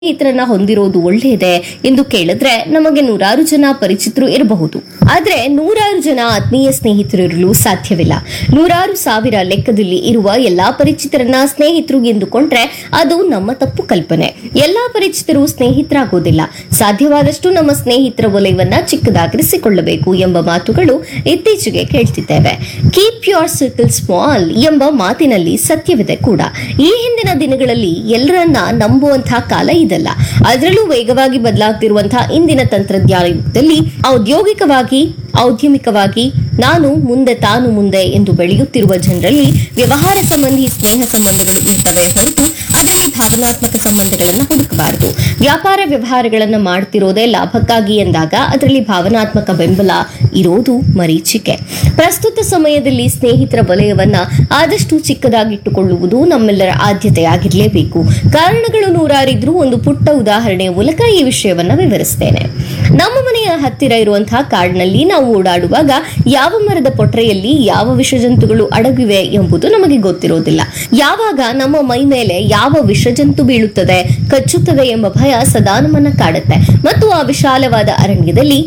ಸ್ನೇಹಿತರನ್ನ ಹೊಂದಿರೋದು ಒಳ್ಳೆಯದೇ ಎಂದು ಕೇಳಿದ್ರೆ ನಮಗೆ ನೂರಾರು ಜನ ಪರಿಚಿತರು ಇರಬಹುದು ಆದ್ರೆ ನೂರಾರು ಜನ ಆತ್ಮೀಯ ಸ್ನೇಹಿತರಿರಲು ಸಾಧ್ಯವಿಲ್ಲ ನೂರಾರು ಸಾವಿರ ಲೆಕ್ಕದಲ್ಲಿ ಇರುವ ಎಲ್ಲಾ ಪರಿಚಿತರನ್ನ ಸ್ನೇಹಿತರು ಎಂದುಕೊಂಡ್ರೆ ಅದು ನಮ್ಮ ತಪ್ಪು ಕಲ್ಪನೆ ಎಲ್ಲಾ ಪರಿಚಿತರು ಸ್ನೇಹಿತರಾಗೋದಿಲ್ಲ ಸಾಧ್ಯವಾದಷ್ಟು ನಮ್ಮ ಸ್ನೇಹಿತರ ವಲಯವನ್ನ ಚಿಕ್ಕದಾಗಿರಿಸಿಕೊಳ್ಳಬೇಕು ಎಂಬ ಮಾತುಗಳು ಇತ್ತೀಚೆಗೆ ಕೇಳ್ತಿದ್ದೇವೆ ಕೀಪ್ ಯೋರ್ ಸರ್ಕಲ್ ಸ್ಮಾಲ್ ಎಂಬ ಮಾತಿನಲ್ಲಿ ಸತ್ಯವಿದೆ ಕೂಡ ಈ ಹಿಂದಿನ ದಿನಗಳಲ್ಲಿ ಎಲ್ಲರನ್ನ ನಂಬುವಂತಹ ಕಾಲ ಇದಲ್ಲ ಅದರಲ್ಲೂ ವೇಗವಾಗಿ ಬದಲಾಗ್ತಿರುವಂತಹ ಇಂದಿನ ತಂತ್ರಜ್ಞಾನ ಯುಗದಲ್ಲಿ ಔದ್ಯೋಗಿಕವಾಗಿ ಔದ್ಯಮಿಕವಾಗಿ ನಾನು ಮುಂದೆ ತಾನು ಮುಂದೆ ಎಂದು ಬೆಳೆಯುತ್ತಿರುವ ಜನರಲ್ಲಿ ವ್ಯವಹಾರ ಸಂಬಂಧಿ ಸ್ನೇಹ ಸಂಬಂಧಗಳು ಇರ್ತವೆ ಹೊರತು ಅದರಲ್ಲಿ ಭಾವನಾತ್ಮಕ ಸಂಬಂಧಗಳನ್ನು ಹುಡುಕಬಾರದು ವ್ಯಾಪಾರ ವ್ಯವಹಾರಗಳನ್ನು ಮಾಡ್ತಿರೋದೇ ಲಾಭಕ್ಕಾಗಿ ಎಂದಾಗ ಅದರಲ್ಲಿ ಭಾವನಾತ್ಮಕ ಬೆಂಬಲ ಇರೋದು ಮರೀಚಿಕೆ ಪ್ರಸ್ತುತ ಸಮಯದಲ್ಲಿ ಸ್ನೇಹಿತರ ವಲಯವನ್ನ ಆದಷ್ಟು ಚಿಕ್ಕದಾಗಿಟ್ಟುಕೊಳ್ಳುವುದು ನಮ್ಮೆಲ್ಲರ ಆದ್ಯತೆಯಾಗಿರಲೇಬೇಕು ಕಾರಣಗಳು ನೂರಾರಿದ್ರೂ ಒಂದು ಪುಟ್ಟ ಉದಾಹರಣೆಯ ಮೂಲಕ ಈ ವಿಷಯವನ್ನ ವಿವರಿಸ್ತೇನೆ ನಮ್ಮ ಮನೆಯ ಹತ್ತಿರ ಇರುವಂತಹ ಕಾಡಿನಲ್ಲಿ ನಾವು ಓಡಾಡುವಾಗ ಯಾವ ಮರದ ಪೊಟ್ರೆಯಲ್ಲಿ ಯಾವ ವಿಷಜಂತುಗಳು ಅಡಗಿವೆ ಎಂಬುದು ನಮಗೆ ಗೊತ್ತಿರೋದಿಲ್ಲ ಯಾವಾಗ ನಮ್ಮ ಮೈ ಮೇಲೆ ಯಾವ ವಿಷಜಂತು ಬೀಳುತ್ತದೆ ಕಚ್ಚುತ್ತದೆ ಎಂಬ ಭಯ ಸದಾ ನಮ್ಮನ್ನ ಕಾಡುತ್ತೆ ಮತ್ತು ಆ ವಿಶಾಲವಾದ ಅರಣ್ಯದಲ್ಲಿ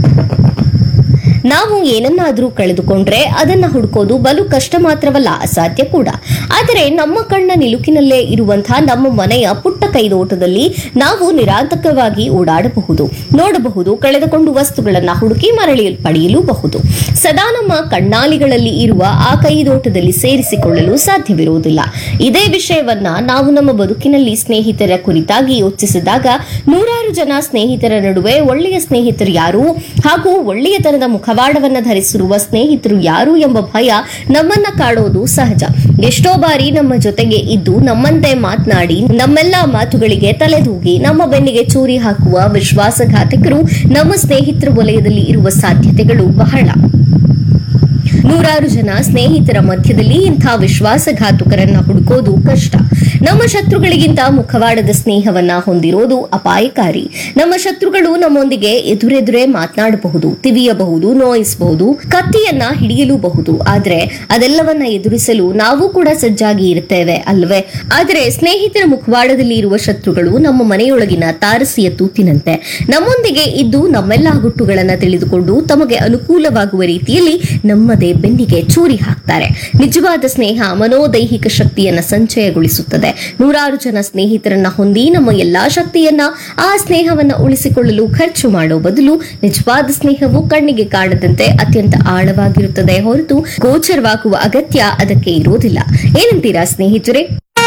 ನಾವು ಏನನ್ನಾದರೂ ಕಳೆದುಕೊಂಡ್ರೆ ಅದನ್ನ ಹುಡುಕೋದು ಬಲು ಕಷ್ಟ ಮಾತ್ರವಲ್ಲ ಅಸಾಧ್ಯ ಕೂಡ ಆದರೆ ನಮ್ಮ ಕಣ್ಣ ನಿಲುಕಿನಲ್ಲೇ ಇರುವಂತಹ ನಮ್ಮ ಮನೆಯ ಪುಟ್ಟ ಕೈದೋಟದಲ್ಲಿ ನಾವು ನಿರಾತಕವಾಗಿ ಓಡಾಡಬಹುದು ನೋಡಬಹುದು ಕಳೆದುಕೊಂಡು ವಸ್ತುಗಳನ್ನ ಹುಡುಕಿ ಮರಳಿ ಪಡೆಯಲೂಬಹುದು ಸದಾ ನಮ್ಮ ಕಣ್ಣಾಲಿಗಳಲ್ಲಿ ಇರುವ ಆ ಕೈದೋಟದಲ್ಲಿ ಸೇರಿಸಿಕೊಳ್ಳಲು ಸಾಧ್ಯವಿರುವುದಿಲ್ಲ ಇದೇ ವಿಷಯವನ್ನ ನಾವು ನಮ್ಮ ಬದುಕಿನಲ್ಲಿ ಸ್ನೇಹಿತರ ಕುರಿತಾಗಿ ಯೋಚಿಸಿದಾಗ ನೂರಾರು ಜನ ಸ್ನೇಹಿತರ ನಡುವೆ ಒಳ್ಳೆಯ ಸ್ನೇಹಿತರು ಯಾರು ಹಾಗೂ ಒಳ್ಳೆಯತನದ ಮುಖವಾಡವನ್ನ ಧರಿಸಿರುವ ಸ್ನೇಹಿತರು ಯಾರು ಎಂಬ ಭಯ ನಮ್ಮನ್ನ ಕಾಡೋದು ಸಹಜ ಎಷ್ಟೋ ಬಾರಿ ನಮ್ಮ ಜೊತೆಗೆ ಇದ್ದು ನಮ್ಮಂತೆ ಮಾತನಾಡಿ ನಮ್ಮೆಲ್ಲ ಮಾತುಗಳಿಗೆ ತಲೆದೂಗಿ ನಮ್ಮ ಬೆನ್ನಿಗೆ ಚೂರಿ ಹಾಕುವ ವಿಶ್ವಾಸಘಾತಕರು ನಮ್ಮ ಸ್ನೇಹಿತರ ವಲಯದಲ್ಲಿ ಇರುವ ಸಾಧ್ಯತೆಗಳು ಬಹಳ ನೂರಾರು ಜನ ಸ್ನೇಹಿತರ ಮಧ್ಯದಲ್ಲಿ ಇಂಥ ವಿಶ್ವಾಸಘಾತುಕರನ್ನ ಹುಡುಕೋದು ಕಷ್ಟ ನಮ್ಮ ಶತ್ರುಗಳಿಗಿಂತ ಮುಖವಾಡದ ಸ್ನೇಹವನ್ನ ಹೊಂದಿರೋದು ಅಪಾಯಕಾರಿ ನಮ್ಮ ಶತ್ರುಗಳು ನಮ್ಮೊಂದಿಗೆ ಎದುರೆದುರೇ ಮಾತನಾಡಬಹುದು ತಿವಿಯಬಹುದು ನೋಯಿಸಬಹುದು ಕತ್ತಿಯನ್ನ ಹಿಡಿಯಲೂಬಹುದು ಆದ್ರೆ ಅದೆಲ್ಲವನ್ನ ಎದುರಿಸಲು ನಾವು ಕೂಡ ಸಜ್ಜಾಗಿ ಇರುತ್ತೇವೆ ಅಲ್ವೇ ಆದರೆ ಸ್ನೇಹಿತರ ಮುಖವಾಡದಲ್ಲಿ ಇರುವ ಶತ್ರುಗಳು ನಮ್ಮ ಮನೆಯೊಳಗಿನ ತಾರಸಿಯ ತೂತಿನಂತೆ ನಮ್ಮೊಂದಿಗೆ ಇದ್ದು ನಮ್ಮೆಲ್ಲ ಗುಟ್ಟುಗಳನ್ನ ತಿಳಿದುಕೊಂಡು ತಮಗೆ ಅನುಕೂಲವಾಗುವ ರೀತಿಯಲ್ಲಿ ನಮ್ಮದೇ ಬೆನ್ನಿಗೆ ಚೂರಿ ಹಾಕ್ತಾರೆ ನಿಜವಾದ ಸ್ನೇಹ ಮನೋದೈಹಿಕ ಶಕ್ತಿಯನ್ನ ಸಂಚಯಗೊಳಿಸುತ್ತದೆ ನೂರಾರು ಜನ ಸ್ನೇಹಿತರನ್ನ ಹೊಂದಿ ನಮ್ಮ ಎಲ್ಲಾ ಶಕ್ತಿಯನ್ನ ಆ ಸ್ನೇಹವನ್ನ ಉಳಿಸಿಕೊಳ್ಳಲು ಖರ್ಚು ಮಾಡೋ ಬದಲು ನಿಜವಾದ ಸ್ನೇಹವು ಕಣ್ಣಿಗೆ ಕಾಣದಂತೆ ಅತ್ಯಂತ ಆಳವಾಗಿರುತ್ತದೆ ಹೊರತು ಗೋಚರವಾಗುವ ಅಗತ್ಯ ಅದಕ್ಕೆ ಇರೋದಿಲ್ಲ ಏನಂತೀರಾ ಸ್ನೇಹಿತರೆ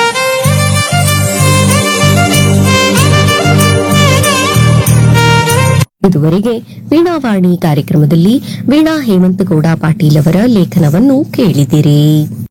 ಇದುವರೆಗೆ ವೀಣಾವಾಣಿ ಕಾರ್ಯಕ್ರಮದಲ್ಲಿ ವೀಣಾ ಹೇಮಂತಗೌಡ ಪಾಟೀಲ್ ಅವರ ಲೇಖನವನ್ನು ಕೇಳಿದಿರಿ